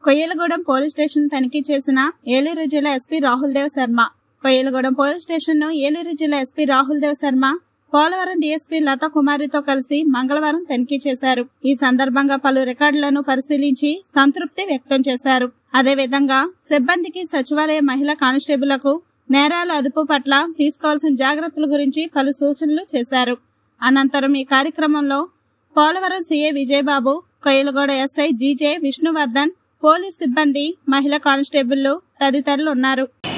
Koyyalagudem police station తనిఖీ చేసిన ఏలూరు జిల్లా SP Rahul Dev Sharma Koyyalagudem police station ను ఏలూరు జిల్లా ఎస్పీ రాహుల్ దేవ్ శర్మ పోలవరం డీఎస్పీ లతా కుమారితో కలిసి మంగళవారం తనిఖీ చేశారు ఈ సందర్భంగా పలు రికార్డులను పరిశీలించి సంతృప్తి వ్యక్తం చేశారు అదేవిధంగా సిబ్బందికి సచివాలయ మహిళా కానిస్టేబుళ్లకు నేరాల అదుపు పట్ల తీసుకోవాల్సిన జాగ్రత్తల గురించి పలు సూచనలు చేశారు అనంతరం ఈ కార్యక్రమంలో Polavaram CA Vijayababu Koyyalaguda SI G J Vishnuvardhan police సిబ్బంది మహిళా కానిస్టేబుళ్లు తదితరులు ఉన్నారు